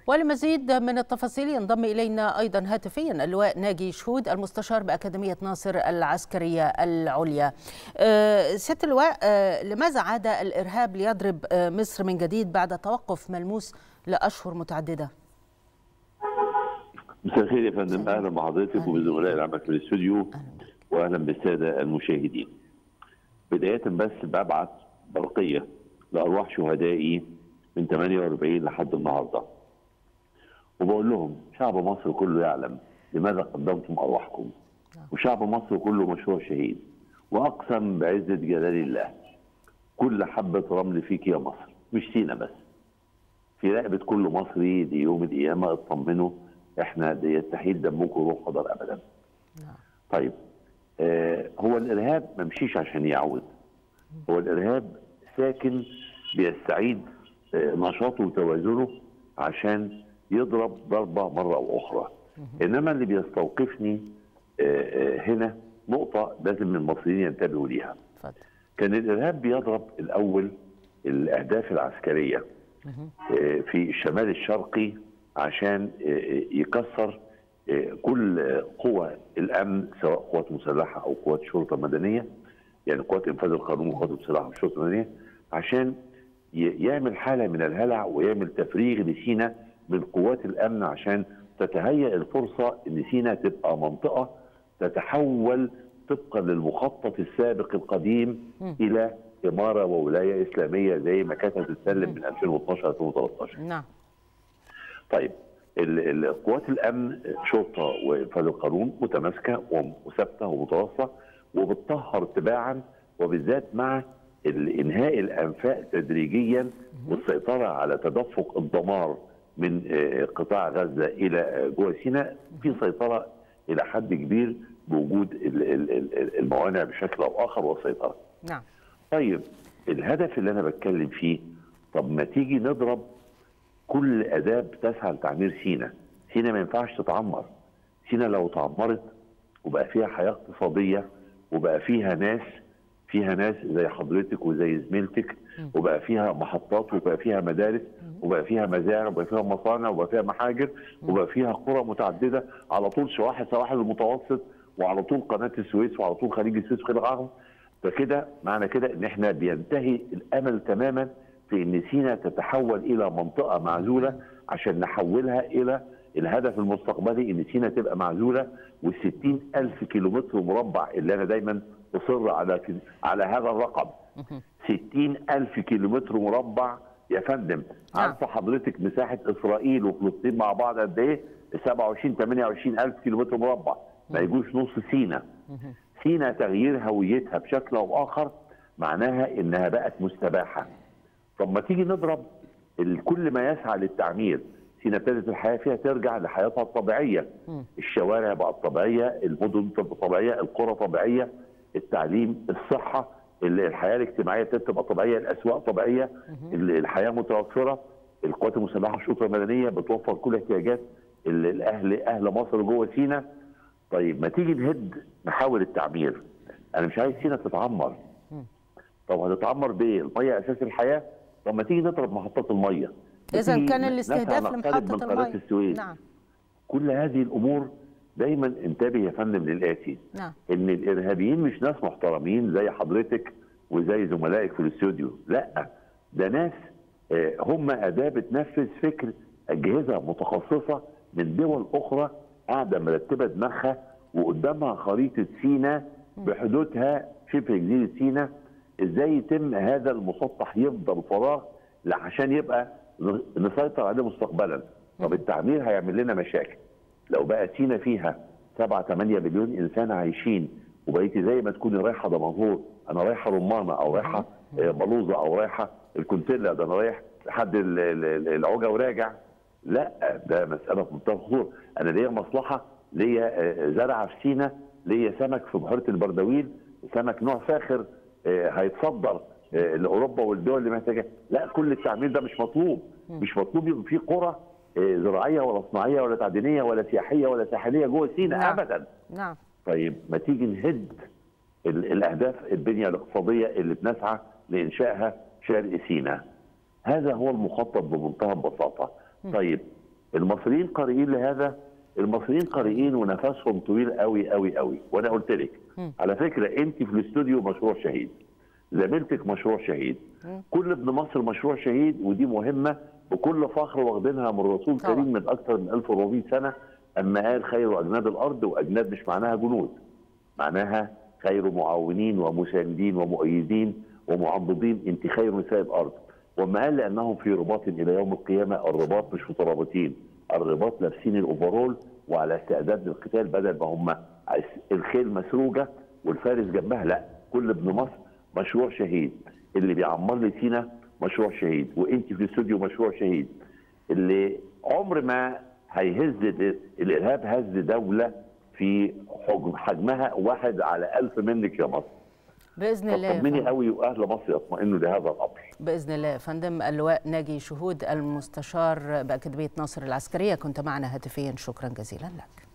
ولمزيد من التفاصيل ينضم إلينا أيضا هاتفيا اللواء ناجي شهود المستشار بأكاديمية ناصر العسكرية العليا سيادة اللواء لماذا عاد الإرهاب ليضرب مصر من جديد بعد توقف ملموس لأشهر متعددة؟ مساء الخير يا فندم اهلا بحضرتك وبزملائي اللي عندك في الاستوديو واهلا بالساده المشاهدين. بدايه بس ببعت برقيه لارواح شهدائي من 48 لحد النهارده. وبقول لهم شعب مصر كله يعلم لماذا قدمتم ارواحكم. وشعب مصر كله مشروع شهيد. واقسم بعزه جلال الله كل حبه رمل فيك يا مصر مش سينا بس. في رقبه كل مصري ليوم القيامه اطمنوا احنا يستحيل دمكم روح قدر ابدا. طيب آه هو الارهاب ما مشيش عشان يعود. هو الارهاب ساكن بيستعيد آه نشاطه وتوازنه عشان يضرب ضربه مره او اخرى. انما اللي بيستوقفني آه هنا نقطه لازم المصريين ينتبهوا ليها. كان الارهاب بيضرب الاول الاهداف العسكريه في الشمال الشرقي عشان يكسر كل قوى الامن سواء قوات مسلحه او قوات شرطه مدنيه يعني قوات انفاذ القانون وقوات مسلحه والشرطه المدنيه عشان يعمل حاله من الهلع ويعمل تفريغ لسينا من قوات الامن عشان تتهيأ الفرصه ان سينا تبقى منطقه تتحول طبقا للمخطط السابق القديم م. الى اماره وولايه اسلاميه زي ما كانت هتتسلم من 2012 2013 نعم طيب قوات الامن شرطه وانفاذ القانون متماسكه وثابته ومتواصله وبتطهر تباعا وبالذات مع انهاء الانفاق تدريجيا والسيطره على تدفق الدمار من قطاع غزه الى جوه سيناء في سيطره الى حد كبير بوجود الموانع بشكل او اخر والسيطره. نعم. طيب الهدف اللي انا بتكلم فيه طب ما تيجي نضرب كل اداه بتسعى لتعمير سينا سينا ما ينفعش تتعمر سينا لو اتعمرت وبقى فيها حياه اقتصاديه وبقى فيها ناس فيها ناس زي حضرتك وزي زميلتك وبقى فيها محطات وبقى فيها مدارس وبقى فيها مزارع وبقى فيها مصانع وبقى فيها محاجر وبقى فيها قرى متعدده على طول شواحن سواحل المتوسط وعلى طول قناه السويس وعلى طول خليج السويس وخليج العرب فكده معنى كده ان احنا بينتهي الامل تماما في ان سينا تتحول الى منطقه معزوله عشان نحولها الى الهدف المستقبلي ان سينا تبقى معزوله وال ألف كيلومتر مربع اللي انا دايما اصر على على هذا الرقم 60 ألف كيلومتر مربع يا فندم عارفه حضرتك مساحه اسرائيل وفلسطين مع بعض قد ايه 27 28 ألف كيلومتر مربع ما يجوش نص سينا سينا تغيير هويتها بشكل او اخر معناها انها بقت مستباحه طب ما تيجي نضرب كل ما يسعى للتعمير سينا ابتدت الحياه فيها ترجع لحياتها الطبيعيه الشوارع بقت طبيعيه المدن طبيعيه القرى طبيعيه التعليم الصحه الحياه الاجتماعيه ابتدت تبقى طبيعيه الاسواق طبيعيه الحياه متوفره القوات المسلحه والشرطه المدنيه بتوفر كل احتياجات الاهل اهل مصر جوه سينا طيب ما تيجي نهد محاور التعمير انا مش عايز سينا تتعمر طب هتتعمر بايه؟ الميه اساس الحياه طب ما تيجي نضرب محطات الميه اذا كان الاستهداف لمحطه الميه السويس نعم كل هذه الامور دايما انتبه يا فندم للاتي نعم ان الارهابيين مش ناس محترمين زي حضرتك وزي زملائك في الاستوديو لا ده ناس هم اداه بتنفذ فكر اجهزه متخصصه من دول اخرى قاعده مرتبه دماغها وقدامها خريطه سينا بحدودها شبه جزيره سينا ازاي يتم هذا المسطح يفضل فراغ عشان يبقى نسيطر عليه مستقبلا طب التعمير هيعمل لنا مشاكل لو بقى سينا فيها 7 8 مليون انسان عايشين وبقيتي زي ما تكوني رايحه دمنهور انا رايحه رمانه او رايحه بلوزه او رايحه الكونتيلا ده انا رايح لحد العوجه وراجع لا ده مساله في منتهى الخطوره انا ليا مصلحه ليا زرعه في سينا ليا سمك في بحيره البردويل سمك نوع فاخر هيتصدر لاوروبا والدول اللي محتاجه لا كل التعمير ده مش مطلوب مش مطلوب يبقى في قرى زراعيه ولا صناعيه ولا تعدينيه ولا سياحيه ولا ساحليه جوه سينا نعم. ابدا نعم طيب ما تيجي نهد الاهداف البنيه الاقتصاديه اللي بنسعى لانشائها شرق سيناء هذا هو المخطط بمنتهى البساطه طيب المصريين قارئين لهذا المصريين قارئين ونفسهم طويل قوي قوي قوي وانا قلت لك على فكره انت في الاستوديو مشروع شهيد زميلتك مشروع شهيد كل ابن مصر مشروع شهيد ودي مهمه بكل فخر واخدينها من الرسول طبعا. الكريم من اكثر من 1400 سنه اما قال خير اجناد الارض واجناد مش معناها جنود معناها خير معاونين ومساندين ومؤيدين ومعضدين انت خير نساء الارض وما قال لانهم في رباط الى يوم القيامه الرباط مش مترابطين الرباط لابسين الاوفرول وعلى استعداد للقتال بدل ما هم عايز- الخيل مسروجه والفارس جنبها لا كل ابن مصر مشروع شهيد اللي بيعمر لي سينا مشروع شهيد وانت في الاستوديو مشروع شهيد اللي عمر ما هيهز ال- الارهاب هز دوله في حجم حجمها واحد على ألف منك يا مصر باذن الله يا طمني فندم. قوي واهل مصر يطمئنوا لهذا الامر باذن الله يا فندم اللواء ناجي شهود المستشار باكاديميه ناصر العسكريه كنت معنا هاتفيا شكرا جزيلا لك